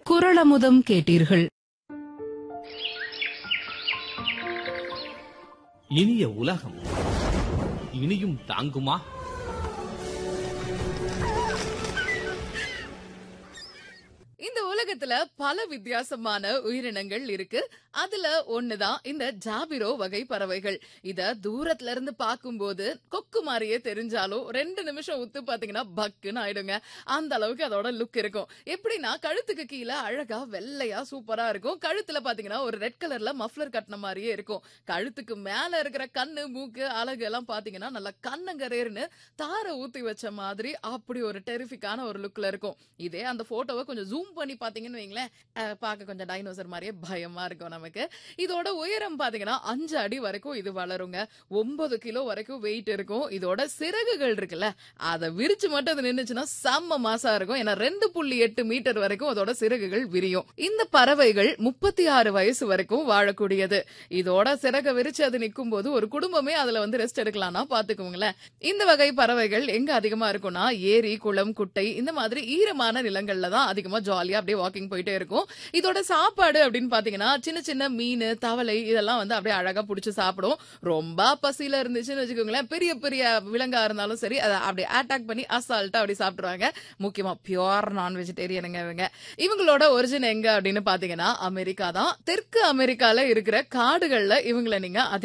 குரளமுதம் கேட்டீர்கள் இனிய உலகம் இனியும் தாங்குமா இந்த உலகத்துல பல வித்தியாசமான உயிரினங்கள் இருக்கு அதுல ஒண்ணுதான் இந்த ஜாபிரோ வகை பறவைகள் இத தூரத்துல இருந்து பார்க்கும்போது கொக்கு மாதிரியே தெரிஞ்சாலும் ரெண்டு நிமிஷம் உத்து பாத்தீங்கன்னா பக்குன்னு ஆயிடுங்க அந்த அளவுக்கு அதோட லுக் இருக்கும் எப்படின்னா கழுத்துக்கு கீழே அழகா வெள்ளையா சூப்பரா இருக்கும் கழுத்துல பாத்தீங்கன்னா ஒரு ரெட் கலர்ல மஃப்ளர் கட்டின மாதிரியே இருக்கும் கழுத்துக்கு மேல இருக்கிற கண்ணு மூக்கு அழகு எல்லாம் பாத்தீங்கன்னா நல்லா கண்ணங்கரேர்னு தார ஊத்தி வச்ச மாதிரி அப்படி ஒரு டெரிஃபிக்கான ஒரு லுக்ல இருக்கும் இதே அந்த போட்டோவை கொஞ்சம் ஜூம் பண்ணி பாத்தீங்கன்னு வைங்களேன் அஹ், பார்க்க கொஞ்சம் டைனோசர் மாதிரியே பயமா இருக்கும் நமக்கு இதோட உயரம் பாத்தீங்கன்னா அஞ்சு அடி வரைக்கும் இது வளருங்க ஒன்பது கிலோ வரைக்கும் வெயிட் இருக்கும் இதோட சிறகுகள் இருக்குல்ல அதை விரிச்சு மட்டும் அது நின்னுச்சுன்னா செம்ம மாசா இருக்கும் ஏன்னா ரெண்டு புள்ளி எட்டு மீட்டர் வரைக்கும் அதோட சிறகுகள் விரியும் இந்த பறவைகள் முப்பத்தி ஆறு வயசு வரைக்கும் வாழக்கூடியது இதோட சிறக விரிச்சு அது நிக்கும் போது ஒரு குடும்பமே அதுல வந்து ரெஸ்ட் எடுக்கலாம்னா பாத்துக்கோங்களேன் இந்த வகை பறவைகள் எங்க அதிகமா இருக்கும்னா ஏரி குளம் குட்டை இந்த மாதிரி ஈரமான நிலங்கள்ல தான் அதிகமா ஜாலியா அப்படியே வாக்கிங் போயிட்டே இருக்கும் இதோட சாப்பாடு அப்படின்னு பாத்தீங்கன்னா சின்ன சின்ன மீன் தவளை இதெல்லாம் வந்து அப்படியே அழகா புடிச்சு சாப்பிடும் ரொம்ப பசியில இருந்துச்சுன்னு வச்சுக்கோங்களேன் பெரிய பெரிய விலங்கா இருந்தாலும் சரி அதை அப்படியே அட்டாக் பண்ணி அசால்ட்டா அப்படி சாப்பிடுவாங்க முக்கியமா பியோர் நான் வெஜிடேரியனுங்க இவங்க இவங்களோட ஒரிஜின் எங்க அப்படின்னு பாத்தீங்கன்னா அமெரிக்கா தான் தெற்கு அமெரிக்கால இருக்கிற காடுகள்ல இவங்களை நீங்க அதிக